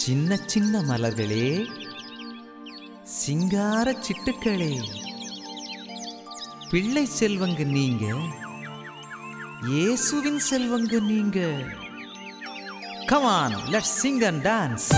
சின்ன சின்ன மலர்களே சிங்கார சிட்டுக்களே பிள்ளை செல்வங்க நீங்க இயேசுவின் செல்வங்க நீங்க come on let's sing and dance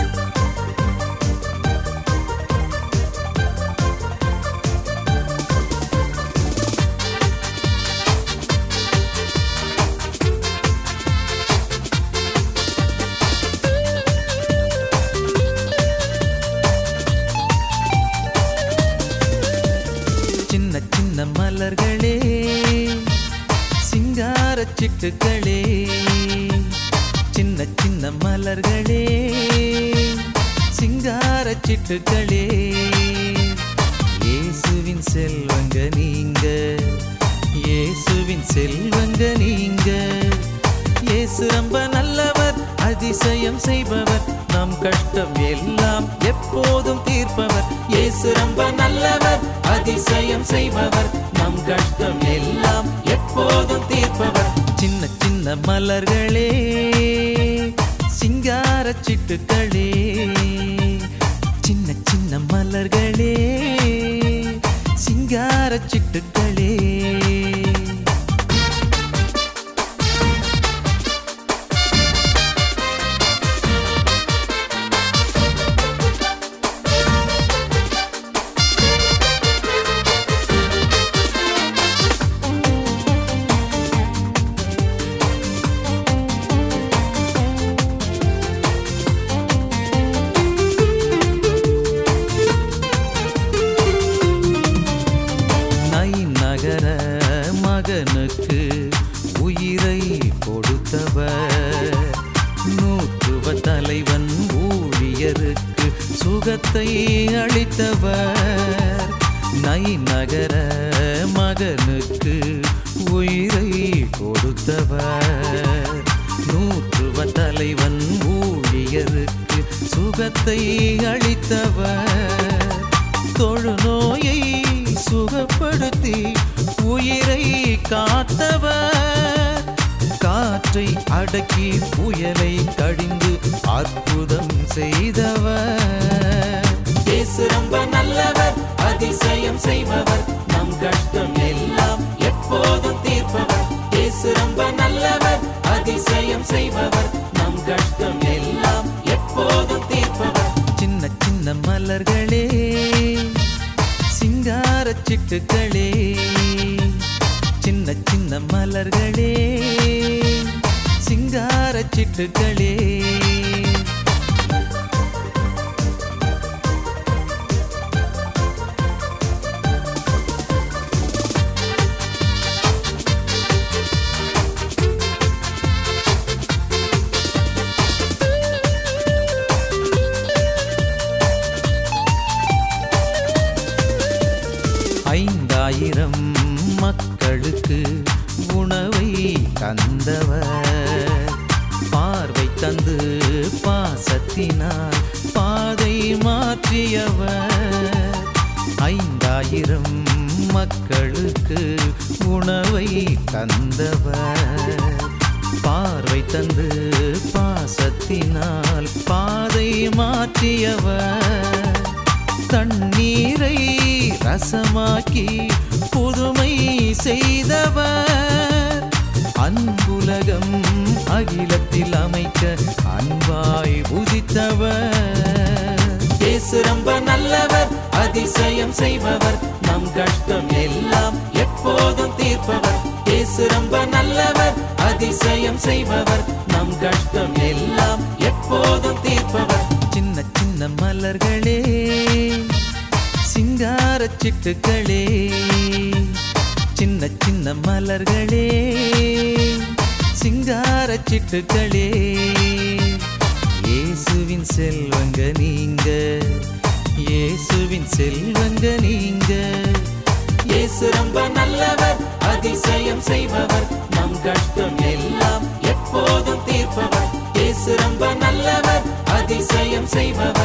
சின்ன சின்ன மலர்களே சிங்கார சிட்டுக்களே சின்ன சின்ன மலர்களே சிங்கார சிட்டுக்களே இயேசுவின் செல்வங்க நீங்க இயேசுவின் செல்வங்க நீங்க இயேசு ரொம்ப நல்லவர் அதிசயம் செய்பவர் நம் கஷ்டம் எல்லாம் எப்போதும் தீர்ப்பவர் இயேசு ரொம்ப நல்லவர் அதிசயம் செய்பவர் நம் கஷ்டம் எல்லாம் எப்போதும் தீர்ப்பவர் சின்ன சின்ன மலர்களே சிங்கார சிட்டுக்களே சின்ன சின்ன மலர்களே சிங்கார சிட்டுக்களே நை நகர மகனுக்கு உயிரை கொடுத்தவர் நூற்றுவ தலைவன் ஊழியருக்கு சுகத்தை அளித்தவர் நை நகர மகனுக்கு உயிரை கொடுத்தவர் நூற்றுவ தலைவன் ஊழியருக்கு சுகத்தை அளித்தவர் தொழுநோயை சுகப்படுத்தி உயிரை காத்தவர் காற்றை அடக்கி புயலை கடிந்து அற்புதம் செய்தவர் இயேசு ரொம்ப நல்லவர் அதிசயம் செய்பவர் நம் கஷ்டம் எல்லாம் எப்போதும் தீர்ப்பவர் இயேசு ரொம்ப நல்லவர் அதிசயம் செய்பவர் நம் கஷ்டம் எல்லாம் எப்போதும் தீர்ப்பவர் சின்ன சின்ன மலர்களே சிங்கார சிட்டுக்களே சின்ன சின்ன மலர்களே சிங்கார சிட்டுக்களே ஐந்தாயிரம் மக்களுக்கு உணவை தந்தவர் பார்வை தந்து பாசத்தினால் பாதை மாற்றியவர் ஐந்தாயிரம் மக்களுக்கு உணவை தந்தவர் பார்வை தந்து பாசத்தினால் பாதை மாற்றியவர் தண்ணீரை ரசமாக்கி புதுமை செய்தவர் அன்புலகம் அகிலத்தில் அமைக்க அன்பாய் உதித்தவர் இயேசு ரொம்ப நல்லவர் அதிசயம் செய்பவர் நம் கஷ்டம் எல்லாம் எப்போதும் தீர்ப்பவர் இயேசு ரொம்ப நல்லவர் அதிசயம் செய்பவர் நம் கஷ்டம் எல்லாம் எப்போதும் தீர்ப்பவர் சின்ன சின்ன மலர்களே சிங்கார சிட்டுக்களே சின்ன சின்ன மலர்களே சிங்கார சிட்டுக்களே இயேசுவின் செல்வங்க நீங்க இயேசுவின் செல்வங்க நீங்க இயேசு ரொம்ப நல்லவர் அதிசயம் செய்பவர் நம் கஷ்டம் எல்லாம் எப்போதும் தீர்ப்பவர் இயேசு ரொம்ப நல்லவர் அதிசயம் செய்பவர்